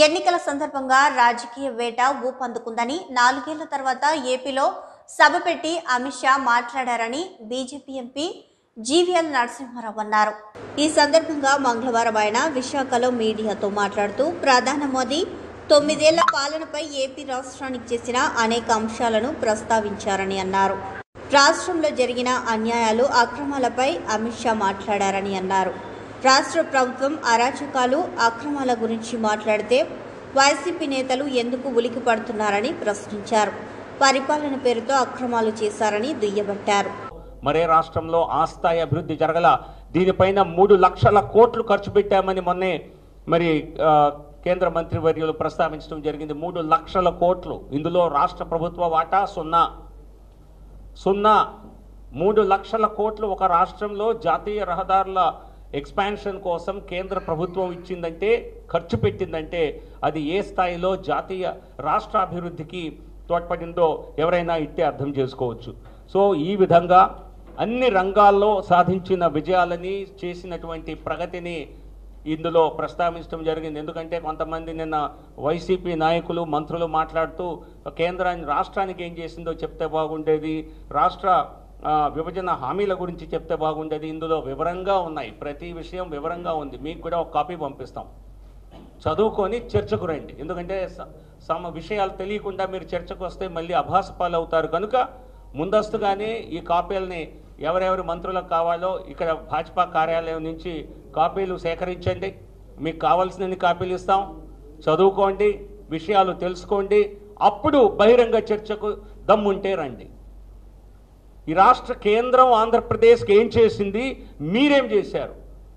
ఎన్నికల సందర్భంగా రాజకీయ వేట ఊపందుకుందని నాలుగేళ్ల తర్వాత ఏపీలో సభ పెట్టి అమిత్ షా మాట్లాడారని బీజేపీ ఎంపీ జీవీఎల్ నరసింహారావు అన్నారు ఈ సందర్భంగా మంగళవారం ఆయన విశాఖలో మీడియాతో మాట్లాడుతూ ప్రధాని మోదీ తొమ్మిదేళ్ల పాలనపై ఏపీ రాష్ట్రానికి చేసిన అనేక అంశాలను ప్రస్తావించారని అన్నారు రాష్ట్రంలో జరిగిన అన్యాయాలు అక్రమాలపై అమిత్ షా మాట్లాడారని అన్నారు రాష్ట్ర ప్రభుత్వం అరాచకాలు అక్రమాల గురించి మాట్లాడితే వైసీపీ నేతలు ఎందుకు ఉలికి పడుతున్నారని ప్రశ్నించారు పరిపాలన పేరుతో అక్రమాలు చేశారని దుయ్యబట్టారు మరే రాష్ట్రంలో ఆ స్థాయి అభివృద్ధి జరగల దీనిపైన మూడు లక్షల కోట్లు ఖర్చు పెట్టామని మొన్నే మరి ఆ, కేంద్ర మంత్రివర్యులు ప్రస్తావించడం జరిగింది మూడు లక్షల కోట్లు ఇందులో రాష్ట్ర ప్రభుత్వ వాటా సున్నా సున్నా మూడు లక్షల కోట్లు ఒక రాష్ట్రంలో జాతీయ రహదారుల ఎక్స్పాన్షన్ కోసం కేంద్ర ప్రభుత్వం ఇచ్చిందంటే ఖర్చు పెట్టిందంటే అది ఏ స్థాయిలో జాతీయ రాష్ట్ర అభివృద్ధికి తోడ్పడిందో ఎవరైనా ఇట్టే అర్థం చేసుకోవచ్చు సో ఈ విధంగా అన్ని రంగాల్లో సాధించిన విజయాలని చేసినటువంటి ప్రగతిని ఇందులో ప్రస్తావించడం జరిగింది ఎందుకంటే కొంతమంది నిన్న వైసీపీ నాయకులు మంత్రులు మాట్లాడుతూ కేంద్రాన్ని రాష్ట్రానికి ఏం చేసిందో చెప్తే బాగుండేది రాష్ట్ర ఆ, విభజన హామీల గురించి చెప్తే బాగుండేది ఇందులో వివరంగా ఉన్నాయి ప్రతి విషయం వివరంగా ఉంది మీకు కూడా ఒక కాపీ పంపిస్తాం చదువుకొని చర్చకు రండి ఎందుకంటే స- సమ విషయాలు తెలియకుండా మీరు చర్చకు వస్తే మళ్ళీ అభాస పాలవుతారు కనుక ముందస్తుగానే ఈ కాపీలని ఎవరెవరు మంత్రులకు కావాలో ఇక్కడ భాజపా కార్యాలయం నుంచి కాపీలు సేకరించండి మీకు కావాల్సినన్ని కాపీలు ఇస్తాం చదువుకోండి విషయాలు తెలుసుకోండి అప్పుడు బహిరంగ చర్చకు దమ్ముంటే రండి ఈ రాష్ట్ర కేంద్రం ఆంధ్రప్రదేశ్కి ఏం చేసింది మీరేం చేశారు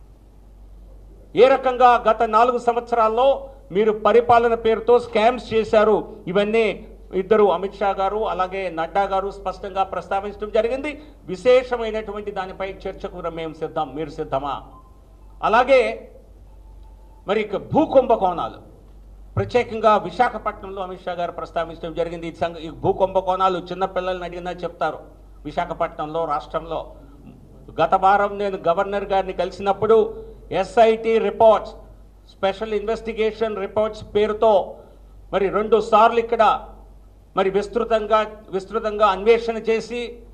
ఏ రకంగా గత నాలుగు సంవత్సరాల్లో మీరు పరిపాలన పేరుతో స్కామ్స్ చేశారు ఇవన్నీ ఇద్దరు అమిత్ షా గారు అలాగే నడ్డా గారు స్పష్టంగా ప్రస్తావించడం జరిగింది విశేషమైనటువంటి దానిపై చర్చకు మేము సిద్ధం మీరు సిద్ధమా అలాగే మరి ఇక భూ కుంభకోణాలు ప్రత్యేకంగా విశాఖపట్నంలో అమిత్ షా గారు ప్రస్తావించడం జరిగింది ఈ సంగ ఈ భూ కుంభకోణాలు చిన్నపిల్లల్ని అడిగినా చెప్తారు విశాఖపట్నంలో రాష్ట్రంలో గత వారం నేను గవర్నర్ గారిని కలిసినప్పుడు SIT reports special investigation reports పేరుతో మరి రెండు సార్లు ఇక్కడ మరి విస్తృతంగా విస్తృతంగా అన్వేషణ చేసి